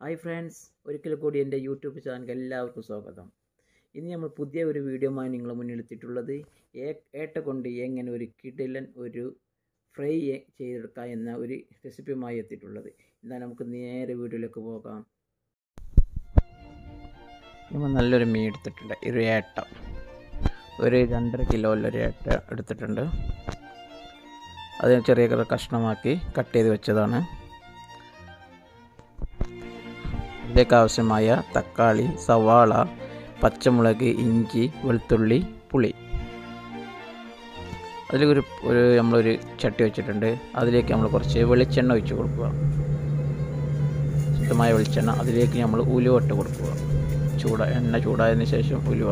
Hi friends ഒരിക്കൽ കൂടി എൻ്റെ യൂട്യൂബ് ചാനൽ എല്ലാവർക്കും സ്വാഗതം ഇന്ന് നമ്മൾ പുതിയ ഒരു വീഡിയോയുമായി നിങ്ങളെ മുന്നിലെത്തിയിട്ടുള്ളത് ഏ- ഏട്ട കൊണ്ട് എങ്ങനെ ഒരു കിടിലൻ ഒരു ഫ്രൈ ചെയ്തെടുക്കാം എന്ന ഒരു റെസിപ്പിയുമായി എത്തിയിട്ടുള്ളത് എന്നാൽ നമുക്ക് നേരെ വീഡിയോയിലേക്ക് പോകാം നമ്മൾ നല്ലൊരു മീൻ എടുത്തിട്ടുണ്ട് ഒരു ഏട്ട ഒരു രണ്ടര കിലോയിലൊരു ഏട്ട എടുത്തിട്ടുണ്ട് അത് ചെറിയ ചെറിയ കഷ്ണമാക്കി കട്ട് ചെയ്ത് വെച്ചതാണ് ഇതിലേക്ക് ആവശ്യമായ തക്കാളി സവാള പച്ചമുളക് ഇഞ്ചി വെളുത്തുള്ളി പുളി അതിലൊരു ഒരു നമ്മളൊരു ചട്ടി വെച്ചിട്ടുണ്ട് അതിലേക്ക് നമ്മൾ കുറച്ച് വെളിച്ചെണ്ണ ഒഴിച്ച് കൊടുക്കുക ശുദ്ധമായ വെളിച്ചെണ്ണ അതിലേക്ക് നമ്മൾ ഉലുവ ഇട്ട് കൊടുക്കുക ചൂട എണ്ണ ചൂടായതിന് ശേഷം ഉലുവ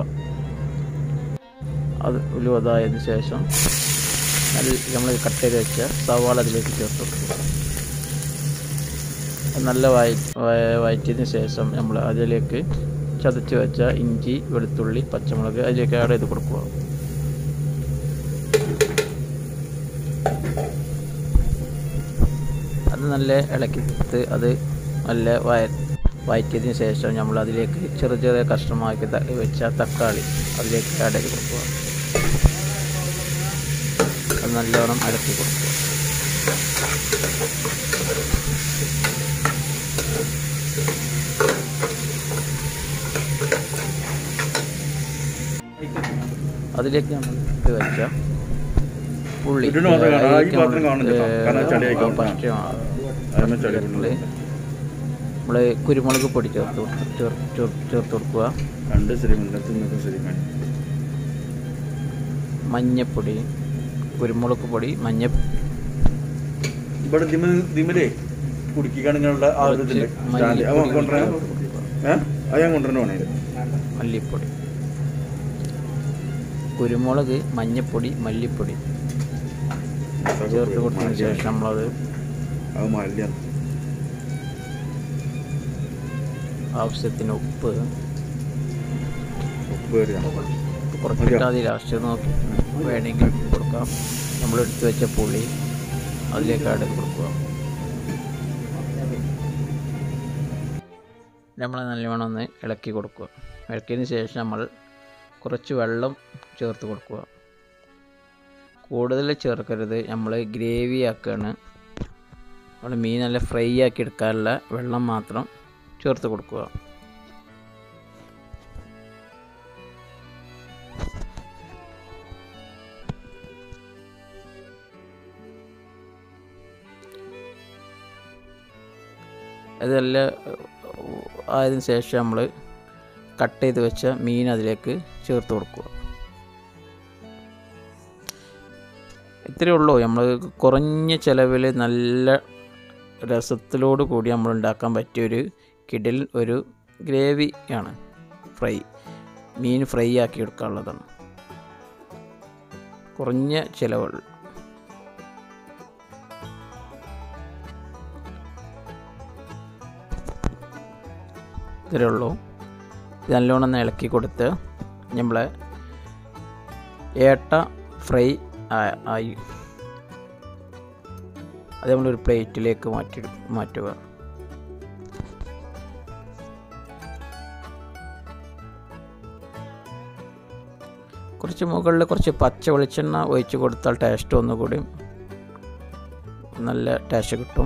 അത് ഉലുവ ഇതായതിന് ശേഷം നല്ല നമ്മൾ കട്ട് ചെയ്ത് വെച്ച സവാള അതിലേക്ക് ചേർത്ത് കൊടുക്കുക അത് നല്ല വയ വയ- വഴറ്റിയതിന് ശേഷം നമ്മൾ അതിലേക്ക് ചതച്ച് വെച്ച ഇഞ്ചി വെളുത്തുള്ളി പച്ചമുളക് അതിലേക്ക് ആഡ് ചെയ്ത് കൊടുക്കുക അത് നല്ല ഇളക്കി കൊടുത്ത് അത് നല്ല വയ വഴറ്റിയതിന് ശേഷം നമ്മൾ അതിലേക്ക് ചെറിയ ചെറിയ കഷ്ണമാക്കി ത- വെച്ച തക്കാളി അതിലേക്ക് ആഡ് ചെയ്ത് കൊടുക്കുക അത് നല്ലോണം ഇളക്കി കൊടുക്കുക അതിലേക്ക് നമ്മൾ ഇട്ട് വെച്ച പുള്ളി ഇതിന് മാത്രം കാണാം. ആ, ഈ അതിലേക്ക് പാത്രം കാണുന്നില്ല കേട്ടോ. കാരണം ചളിയായി നമ്മൾ കാണും. ഫസ്റ്റ് അതിന്മേൽ ചളി നമ്മൾ നമ്മൾ കുരുമുളക് പൊടി ചേർത്ത് കൊടുത്ത് ചേർ- ചേർ- ചേർത്ത് കൊടുക്കുക രണ്ട് ശരി മുന്നത്ത് നിന്നൊക്കെ ശരി മതി മഞ്ഞപ്പൊടി കുരുമുളക് പൊടി മഞ്ഞ ഇവിടെ ദിമ ദിമലേ കുടുക്കിക്കാണുങ്ങളുടെ ആ ഒരു ഇതില്ലേ സ്റ്റാൻഡ് അവൻ മല്ലിപ്പൊടി കൊണ്ടുവരാൻ ചേർത്ത് കൊടുക്കുക. ഏഹ് അത് ഞാൻ കൊണ്ടുവരണ വേണേ മല്ലിപ്പൊടി കുരുമുളക് മഞ്ഞപ്പൊടി മല്ലിപ്പൊടി ചേർത്ത് കൊടുത്തതിന് ശേഷം നമ്മളത് അത് മല്ലിയാണ് ആവശ്യത്തിന് ഉപ്പ് ഉപ്പ് കയറിയാണ് കുറച്ചിട്ട് അത് ലാസ്റ്റ് നോക്കി വേണമെങ്കിൽ ഇട്ട് കൊടുക്കാം നമ്മൾ എടുത്തു വെച്ച പുളി അതിലേക്ക് ആഡ് ചെയ്ത് കൊടുക്കുക നമ്മൾ നല്ലവണ്ണം ഒന്ന് ഇളക്കി കൊടുക്കുക ഇളക്കിയതിന് ശേഷം നമ്മൾ കുറച്ച് വെള്ളം ചേർത്ത് കൊടുക്കുക കൂടുതൽ ചേർക്കരുത് നമ്മൾ ഗ്രേവി ആക്കുകയാണ് നമ്മൾ മീൻ നല്ല ഫ്രൈ ആക്കി എടുക്കാനുള്ള വെള്ളം മാത്രം ചേർത്ത് കൊടുക്കുക ഇതെല്ലാം ആയതിനു ശേഷം നമ്മൾ കട്ട് ചെയ്ത് വെച്ച മീൻ അതിലേക്ക് ചേർത്ത് കൊടുക്കുക ഇത്രയേ ഉള്ളൂ നമ്മൾ കുറഞ്ഞ ചിലവിൽ നല്ല രസത്തിലോട് കൂടി നമ്മൾ ഉണ്ടാക്കാൻ പറ്റിയൊരു കിടിൽ ഒരു ഗ്രേവി ആണ് ഫ്രൈ മീൻ ഫ്രൈ ആക്കി എടുക്കാനുള്ളതാണ് കുറഞ്ഞ ചിലവുകൾ ഇത്രയേ ഉള്ളൂ ഇത് നല്ലോണം ഒന്ന് ഇളക്കി കൊടുത്ത് നമ്മളെ ഏട്ട ഫ്രൈ ആ- ആയി അത് നമ്മളൊരു പ്ലേറ്റിലേക്ക് മാറ്റി മാറ്റുക കുറച്ച് മുകളിൽ കുറച്ച് പച്ച വെളിച്ചെണ്ണ ഒഴിച്ച് കൊടുത്താൽ ടേസ്റ്റ് ഒന്നുകൂടി നല്ല ടേസ്റ്റ് കിട്ടും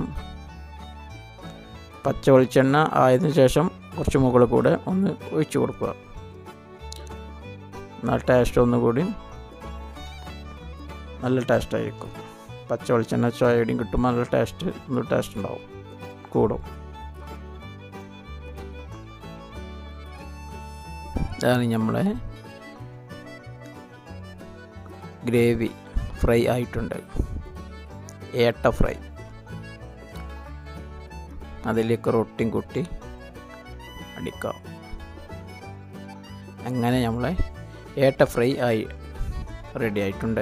പച്ച വെളിച്ചെണ്ണ ആയതിനു ശേഷം കുറച്ച് മുകളിൽ കൂടെ ഒന്ന് ഒഴിച്ച് കൊടുക്കുക എന്നാൽ ടേസ്റ്റ് ഒന്നുകൂടി നല്ല ടേസ്റ്റ് ആയിരിക്കും പച്ച വെളിച്ചെണ്ണ ചായയുടെയും കിട്ടുമ്പോൾ നല്ല ടേസ്റ്റ് ഒന്ന് ടേസ്റ്റ് ഉണ്ടാവും കൂടും ഇതാണ് നമ്മളെ ഗ്രേവി ഫ്രൈ ആയിട്ടുണ്ട് ഏട്ട ഫ്രൈ അതിലേക്ക് റൊട്ടിയും കുട്ടി അടിക്കാം അങ്ങനെ നമ്മളെ ഏട്ട ഫ്രൈ ആയി റെഡി ആയിട്ടുണ്ട്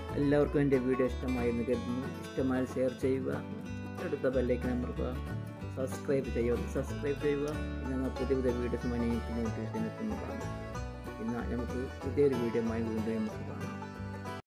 എല്ലാവർക്കും എൻ്റെ വീഡിയോ ഇഷ്ടമായി എന്ന് കരുതുന്നു ഇഷ്ടമായാൽ ഷെയർ ചെയ്യുക അടുത്ത ബെല്ലേക്ക് അമർത്തുക സബ്സ്ക്രൈബ് ചെയ്യുക സബ്സ്ക്രൈബ് ചെയ്യുക ഞങ്ങൾ പുതിയ പുതിയ വീഡിയോസുമായി നിങ്ങൾക്ക് നോട്ടിഫിക്കേഷൻ എത്തുന്നതാണ് ഇന്ന് നമുക്ക് പുതിയൊരു വീഡിയോ വീണ്ടും നമുക്ക് കാണാം